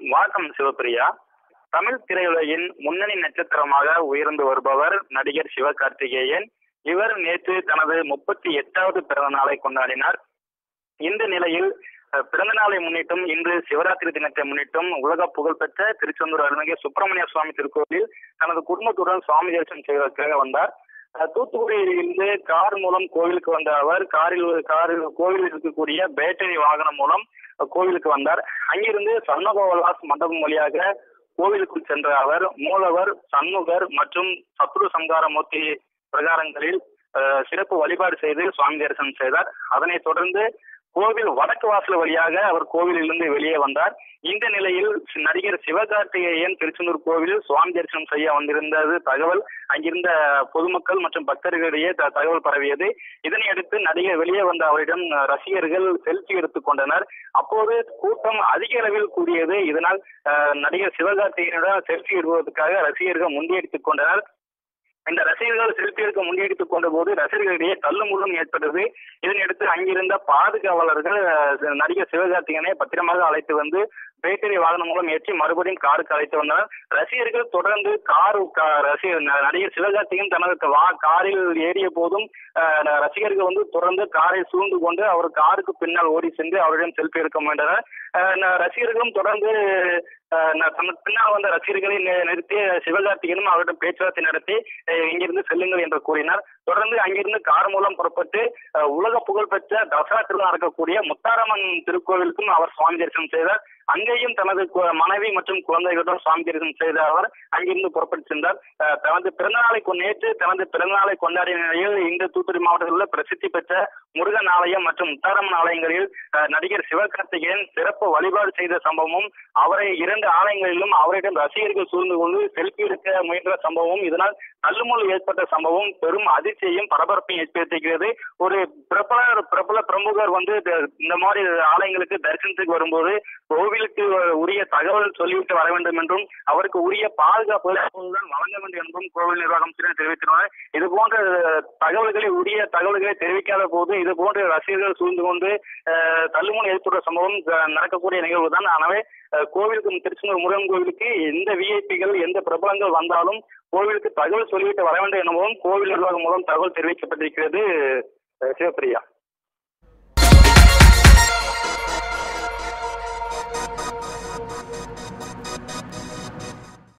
வணக்கம் சிவபிரியா தமிழ் திரையுலகின் முன்னணி நட்சத்திரமாக உயர்ந்து வருபவர் நடிகர் சிவகார்த்திகேயன் இவர் நேற்று தனது முப்பத்தி எட்டாவது பிறந்த நாளை கொண்டாடினார் இந்த நிலையில் அஹ், பிறந்த நாளை முன்னிட்டும் இன்று சிவராத்திரி தினத்தை முன்னிட்டும் உலக புகழ்பெற்ற திருச்செந்தூர் அருள்மிகு சுப்பிரமணிய சுவாமி திருக்கோயிலில் தனது குடும்பத்துடன் சுவாமி தரிசனம் செய்வதற்காக வந்தார் அஹ், தூத்துக்குடியிலிருந்து கார் மூலம் கோவிலுக்கு வந்த அவர் காரில் காரில் கோவிலில் இருக்கக்கூடிய பேட்டரி வாகனம் மூலம் அஹ், கோவிலுக்கு வந்தார் அங்கிருந்து சண்முகவலாஸ் மண்டபம் வழியாக கோவிலுக்குள் சென்ற அவர் மூலவர் சண்முகர் மற்றும் சத்ரு சம்காரமூர்த்தி பிரகாரங்களில் அஹ், சிறப்பு வழிபாடு செய்து சுவாமி தரிசனம் செய்தார் அதனைத் தொடர்ந்து கோவில் வடக்கு வாசல் வழியாக அவர் கோவிலிலிருந்து வெளியே வந்தார் இந்த நிலையில் நடிகர் சிவகார்த்திகேயன் திருச்செந்தூர் கோவிலில் சுவாமி தரிசனம் செய்ய வந்திருந்தது தகவல் அங்கிருந்த பொதுமக்கள் மற்றும் பக்தர்களிடையே த- தகவல் பரவியது இதனை அடுத்து நடிகர் வெளியே வந்த அவரிடம் அஹ், ரசிகர்கள் செல்ஃபி எடுத்துக் கொண்டனர் அப்போது கூட்டம் அதிக அளவில் கூடியது இதனால் அஹ், நடிகர் சிவகார்த்திகேயனிடம் செல்ஃபி எடுப்பதற்காக ரசிகர்கள் முண்டியடித்துக் கொண்டனர் இந்த ரசிகர்கள் செல்ஃபி எடுக்க முன்னெடுத்துக் கொண்ட போது ரசிகர்களிடையே தள்ளுமுள்ளும் ஏற்பட்டது இதனையடுத்து அங்கிருந்த பாதுகாவலர்கள் அஹ், நடிகர் சிவகார்த்திகனை பத்திரமாக அழைத்து வந்து பேட்டரி வாகனம் மூலம் ஏற்றி மறுபடியும் காருக்கு அழைத்து வந்தனர் ரசிகர்கள் தொடர்ந்து கார் ரசிகர் ந- நடிகர் சிவகார்த்திகன் தனது வா காரில் ஏறிய போதும் அஹ், ந- ரசிகர்கள் வந்து தொடர்ந்து காரை சூழ்ந்து கொண்டு அவர் காருக்கு பின்னால் ஓடி சென்று அவரிடம் செல்ஃபி எடுக்க முயன்றனர் அஹ், ந- ரசிகர்களும் தொடர்ந்து அஹ், ந- தனக்கு பின்னால் வந்த ரசிகர்களை நி- நிறுத்தி சிவகார்த்திகனும் அவரிடம் பேச்சுவார்த்தை நடத்தி அஹ், இங்கிருந்து செல்லுங்கள் என்று கூறினார் தொடர்ந்து அங்கிருந்து கார் மூலம் புறப்பட்டு அஹ், உலக புகழ்பெற்ற தசரா திருவிழா நடக்கக்கூடிய முத்தாரம்மன் திருக்கோவிலுக்கும் அவர் சுவாமி தரிசனம் செய்தார் அங்கேயும் தனது கு- மனைவி மற்றும் குழந்தைகளுடன் சுவாமி தரிசனம் செய்த அவர் அங்கிருந்து புறப்பட்டு சென்றார் அஹ், தனது பிறந்தநாளை கொ- நேற்று தனது பிறந்தநாளை கொண்டாடிய நிலையில் இந்த தூத்துக்குடி மாவட்டத்தில் உள்ள பிரசித்தி பெற்ற முருகன் ஆலயம் மற்றும் முத்தாரம்மன் ஆலயங்களில் அஹ், நடிகர் சிவகார்த்திகேயன் சிறப்பு வழிபாடு செய்த சம்பவமும் அவரை இரண்டு ஆலயங்களிலும் அவரிடம் ரசிகர்கள் சூழ்ந்து கொண்டு செல்ஃபி எடுக்க முயன்ற சம்பவமும் இதனால் தள்ளுமுள் ஏற்பட்ட சம்பவம் பெரும் அதிர்ச்சியையும் பரபரப்பையும் ஏற்படுத்தியிருக்கிறது ஒரு பிரபல பிரபல பிரமுகர் வந்து இந்த- இந்த மாதிரி ஆலயங்களுக்கு தரிசனத்துக்கு வரும்போது கோவிலுக்கு உரிய தகவல் சொல்லிவிட்டு வர வேண்டும் என்றும் அவருக்கு உரிய பாதுகாப்பு தான் வழங்க வேண்டும் என்றும் கோவில் நிர்வாகம் தெரிவித்துள்ளனர் இது போன்ற தகவல்களை உரிய தகவல்களை தெரிவிக்காத போது இது போன்ற ரசிகர்கள் சூழ்ந்து கொண்டு அஹ், தள்ளுமுனை ஏற்படுற சம்பவம் அஹ், நடக்கக்கூடிய நிகழ்வு தான் எனவே அஹ், கோவிலுக்கு திருச்செந்தூர் முருகன் கோவிலுக்கு எந்த விஐபிகள் எந்த பிரபலங்கள் வந்தாலும் கோவிலுக்கு தகவல் சொல்லிவிட்டு வர வேண்டும் எனவும் கோவில் நிர்வாகம் மூலம் தகவல் தெரிவிக்கப்பட்டிருக்கிறது அஹ், சிவப்பிரியா